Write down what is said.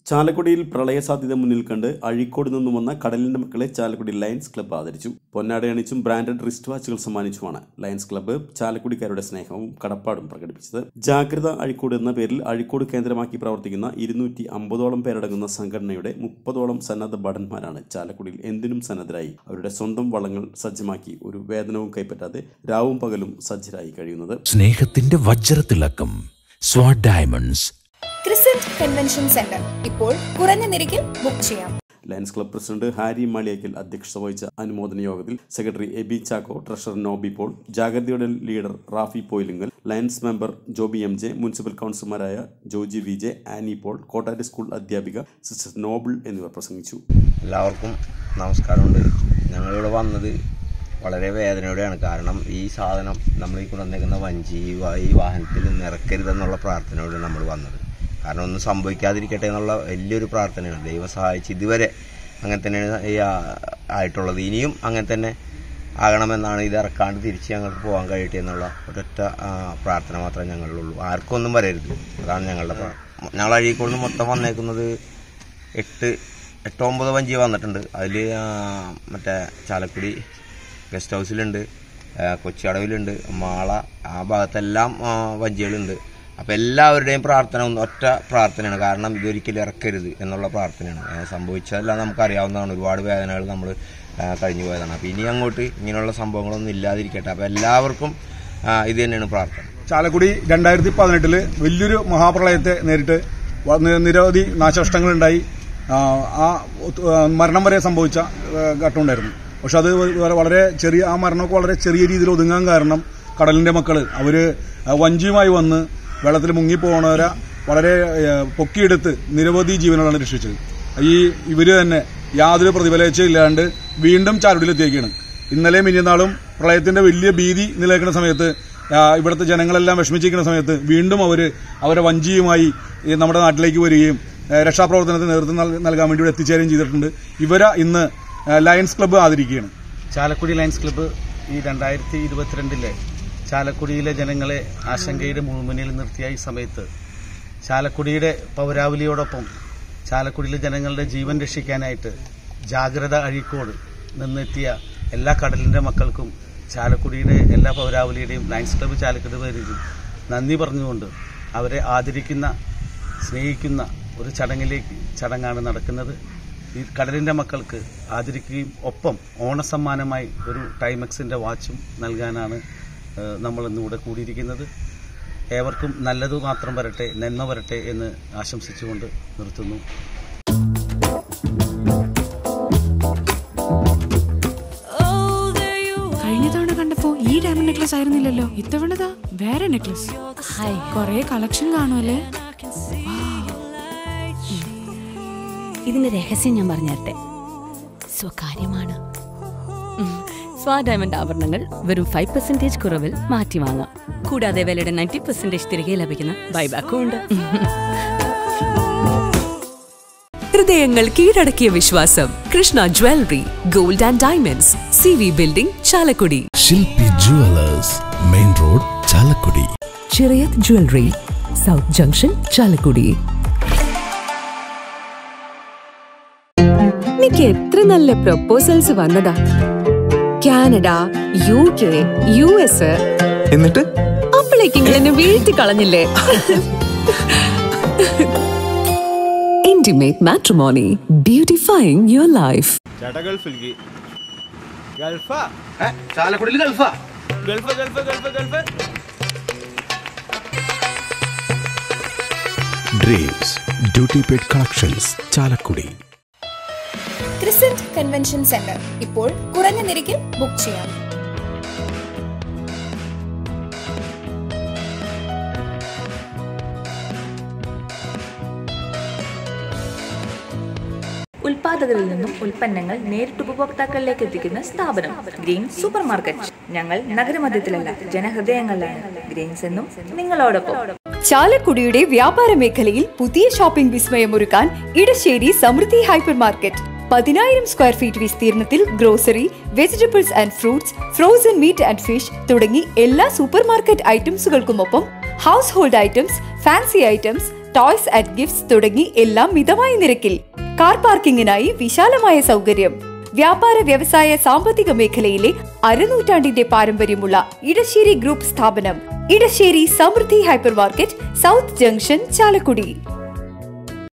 ചാലക്കുടിയിൽ പ്രളയ സാധ്യത മുന്നിൽ കണ്ട് അഴീക്കോട് നിന്നും വന്ന കടലിന്റെ മക്കളെ ചാലക്കുടി ലയൺസ് ക്ലബ്ബ് ആദരിച്ചു പൊന്നാട അണിച്ചും ബ്രാൻഡഡ് റിസ്റ്റ് വാച്ചുകൾ സമ്മാനിച്ചുമാണ് ലയൺസ് ക്ലബ്ബ് ചാലക്കുടിക്കാരുടെ സ്നേഹവും കടപ്പാടും പ്രകടിപ്പിച്ചത് ജാഗ്രത അഴീക്കോട് എന്ന പേരിൽ അഴീക്കോട് കേന്ദ്രമാക്കി പ്രവർത്തിക്കുന്ന ഇരുന്നൂറ്റി അമ്പതോളം പേരടങ്ങുന്ന സംഘടനയുടെ മുപ്പതോളം സന്നദ്ധ ഭടന്മാരാണ് ചാലക്കുടിയിൽ എന്തിനും സന്നദ്ധരായി അവരുടെ സ്വന്തം വള്ളങ്ങൾ സജ്ജമാക്കി ഒരു വേതനവും കൈപ്പറ്റാതെ രാവും പകലും സജ്ജരായി കഴിയുന്നത് സ്നേഹത്തിന്റെ വജ്രത്തിളക്കം Swad diamonds Crescent convention centre ഇപ്പോൾ കുറഞ്ഞ നിരക്കിൽ ബുക്ക് ചെയ്യാം Lions club president Harry Maliyakkal അധ്യക്ഷത വഹിച്ച അനുമോദന യോഗത്തിൽ secretary Aby Chacko treasurer Noby Paul ജാഗ്രതയുടെ leader Rafi Poyilingal Lions member Joby M J municipal കൗൺസിലർമാരായ Joji V J Annie Paul Kottari school അധ്യാപിക സിസ്റ്റർ നോബിൾ എന്നിവർ പ്രസംഗിച്ചു എല്ലാവർക്കും നമസ്കാരമുണ്ട് ഞങ്ങളിവിടെ വന്നത് വളരെ വേദനയോടെയാണ് കാരണം ഈ സാധനം നമ്മൾ ഈ കൊണ്ടുവന്നേക്കുന്ന വഞ്ചി ഈ വാ- ഈ വാഹനത്തിൽ നിന്ന് ഇറക്കരുതെന്നുള്ള പ്രാർത്ഥനയോടെ നമ്മൾ വന്നത് കാരണം ഒന്നും സംഭവിക്കാതിരിക്കട്ടെ എന്നുള്ള വലിയൊരു പ്രാർത്ഥനയാണ് ദൈവം സഹായിച്ച് ഇതുവരെ അങ്ങനെ തന്നെയാണ് ഈ ആ- ആയിട്ടുള്ളത് ഇനിയും അങ്ങനെ തന്നെ ആകണമെന്നാണ് ഇത് ഇറക്കാണ്ട് തിരിച്ച് ഞങ്ങൾക്ക് പോകാൻ കഴിയട്ടെ എന്നുള്ള ഒരൊറ്റ ആ, പ്രാർത്ഥന മാത്രമേ ഞങ്ങളിലുള്ളൂ ആർക്കും ഒന്നും വരരുത് അതാണ് ഞങ്ങളുടെ പ്രാ- ഞങ്ങൾ അഴീക്കോട് നിന്ന് മൊത്തം വന്നേക്കുന്നത് എട്ട് എട്ടോ ഒമ്പതോ വഞ്ചി വന്നിട്ടുണ്ട് അതിൽ മറ്റേ ചാലക്കുടി ഗസ്റ്റ് ഹൗസിലുണ്ട് ആ, കൊച്ചിയടവിലുണ്ട് മാള ആ ഭാഗത്തെല്ലാം ആ, വഞ്ചികളുണ്ട് അപ്പോൾ എല്ലാവരുടെയും പ്രാർത്ഥന ഒന്ന് ഒറ്റ പ്രാർത്ഥനയാണ് കാരണം ഇതൊരിക്കലും ഇറക്കരുത് എന്നുള്ള പ്രാർത്ഥനയാണ് ആ, സംഭവിച്ചതെല്ലാം നമുക്കറിയാവുന്നതാണ് ഒരുപാട് വേദനകൾ നമ്മൾ കഴിഞ്ഞു പോയതാണ് അപ്പോൾ ഇനി അങ്ങോട്ട് ഇങ്ങനെയുള്ള സംഭവങ്ങളൊന്നും ഇല്ലാതിരിക്കട്ടെ അപ്പോൾ എല്ലാവർക്കും ആ, ഇത് തന്നെയാണ് പ്രാർത്ഥന ചാലക്കുടി രണ്ടായിരത്തി പതിനെട്ടില് വലിയൊരു മഹാപ്രളയത്തെ നേരിട്ട് വ- നി- നിരവധി നാശനഷ്ടങ്ങളുണ്ടായി ആ, ആ ആ, മരണം വരെ സംഭവിച്ച ആ, ഘട്ടമുണ്ടായിരുന്നു പക്ഷെ അത് വ- വളരെ ചെറിയ ആ മരണമൊക്കെ വളരെ ചെറിയ രീതിയിൽ ഒതുങ്ങാൻ കാരണം കടലിന്റെ മക്കള് അവര് വഞ്ചിയുമായി വന്ന് വെള്ളത്തിൽ മുങ്ങിപ്പോണവരെ വളരെ ആ, പൊക്കിയെടുത്ത് നിരവധി ജീവനുകളാണ് രക്ഷിച്ചത് ഈ ഇവര് തന്നെ യാതൊരു പ്രതിഫലേച്ഛയില്ലാണ്ട് വീണ്ടും ചാരുടിയിലെത്തിയേക്കാണ് ഇന്നലെയും ഇനിനാളും പ്രളയത്തിന്റെ വലിയ ഭീതി നിലനിൽക്കുന്ന സമയത്ത് ആ, ഇവിടുത്തെ ജനങ്ങളെല്ലാം വിഷമിച്ചിരിക്കുന്ന സമയത്ത് വീണ്ടും അവര് അവരെ വഞ്ചിയുമായി ഈ നമ്മുടെ നാട്ടിലേക്ക് വരികയും ആ, രക്ഷാപ്രവർത്തനത്തിന് നേതൃത്വം നൽ- നൽകാൻ വേണ്ടി ഇവിടെ എത്തിച്ചേരുകയും ചെയ്തിട്ടുണ്ട് ഇവരെ ഇന്ന് ആ, ലയൺസ് ക്ലബ്ബ് ആദരിക്കുകയാണ് ചാലക്കുടി ലയൺസ് ക്ലബ്ബ് ഈ രണ്ടായിരത്തി ഇരുപത്തിരണ്ടിലെ ചാലക്കുടിയിലെ ജനങ്ങളെ ആശങ്കയുടെ മുൾമുന്നിൽ നിർത്തിയ ഈ സമയത്ത് ചാലക്കുടിയുടെ പൗരാവലിയോടൊപ്പം ചാലക്കുടിയിലെ ജനങ്ങളുടെ ജീവൻ രക്ഷിക്കാനായിട്ട് ജാഗ്രത അഴീക്കോട് നിന്നെത്തിയ എല്ലാ കടലിന്റെ മക്കൾക്കും ചാലക്കുടിയുടെ എല്ലാ പൗരാവലിയുടെയും ലയൺസ് ക്ലബ്ബ് ചാലക്കുടി പേരിൽ നന്ദി പറഞ്ഞുകൊണ്ട് അവരെ ആദരിക്കുന്ന സ്നേഹിക്കുന്ന ഒരു ചടങ്ങിലേക്ക് ചടങ്ങാണ് നടക്കുന്നത് ഈ കടലിന്റെ മക്കൾക്ക് ആദരിക്കുകയും ഒപ്പം ഓണസമ്മാനമായി ഒരു ടൈമക്സിന്റെ വാച്ചും നൽകാനാണ് ഏഹ്, നമ്മൾ ഇന്നിവിടെ കൂടിയിരിക്കുന്നത് ഏവർക്കും നല്ലത് മാത്രം വരട്ടെ നന്മ വരട്ടെ എന്ന് ആശംസിച്ചുകൊണ്ട് നിർത്തുന്നു കഴിഞ്ഞ തവണ കണ്ടപ്പോ ഈ ഡയമണ്ട് നെക്ലസ് ആയിരുന്നില്ലല്ലോ ഇത്തവണതാ വേറെ നെക്ലസ് കൊറേ കളക്ഷൻ കാണുമല്ലേ ഇതിന്റെ രഹസ്യം ഞാൻ പറഞ്ഞുതരട്ടെ സ്വകാര്യമാണ് ഉം. സ്വാ ഡയമണ്ട് ആഭരണങ്ങൾ വെറും ഫൈവ് പെർസെന്റേജ് കുറവിൽ മാറ്റി വാങ്ങാം കൂടാതെ വിലയുടെ നയൻറ്റി പെർസെന്റേജ് തിരികെ ലഭിക്കുന്ന ബൈബാക്കും ഉണ്ട് ഹൃദയങ്ങൾ കീഴടക്കിയ വിശ്വാസം Krishna jewellery gold and diamonds C V building Chalakudy Shilpi jewellers main road Chalakudy Chirayath jewellery south junction Chalakudy എനിക്ക് എത്ര നല്ല പ്രപ്പോസൽസ് വന്നതാ Canada U K U S എന്നിട്ട് അപ്പോഴേക്കും എന്നെ വീഴ്ത്തി കളഞ്ഞില്ലേ intimate matrimony beautifying your life ചേട്ടാ ഗൾഫിലേക്ക് ഗൾഫാ ചാലക്കുടിയിൽ ഗൾഫാ Gulf Gulf Gulf Gulf dreams duty paid collections Chalakudy Crescent convention centre ഇപ്പോൾ കുറഞ്ഞ നിരക്കിൽ ബുക്ക് ചെയ്യാം ഉൽപാദകരിൽ നിന്നും ഉൽപ്പന്നങ്ങൾ നേരിട്ട് ഉപഭോക്താക്കളിലേക്ക് എത്തിക്കുന്ന സ്ഥാപനം ഗ്രീൻ സൂപ്പർ മാർക്കറ്റ് ഞങ്ങൾ നഗരമധ്യത്തിലല്ല ജനഹൃദയങ്ങളിലാണ് ഗ്രീൻസ് എന്നും നിങ്ങളോടൊപ്പം ചാലക്കുടിയുടെ വ്യാപാര മേഖലയിൽ പുതിയ ഷോപ്പിംഗ് വിസ്മയമൊരുക്കാൻ ഇടശ്ശേരി സമൃദ്ധി ഹൈപ്പർ മാർക്കറ്റ് പതിനായിരം സ്ക്വയർ ഫീറ്റ് വിസ്തീർണത്തിൽ grocery vegetables and fruits frozen meat and fish തുടങ്ങി എല്ലാ സൂപ്പർ മാർക്കറ്റ് ഐറ്റംസുകൾക്കുമൊപ്പം household items fancy items toys and gifts തുടങ്ങി എല്ലാം മിതമായ നിരക്കിൽ കാർ പാർക്കിങ്ങിനായി വിശാലമായ സൗകര്യം വ്യാപാര വ്യവസായ സാമ്പത്തിക മേഖലയിലെ അരനൂറ്റാണ്ടിന്റെ പാരമ്പര്യമുള്ള ഇടശ്ശേരി ഗ്രൂപ്പ് സ്ഥാപനം Edassery Samruddhi hypermarket south junction Chalakudy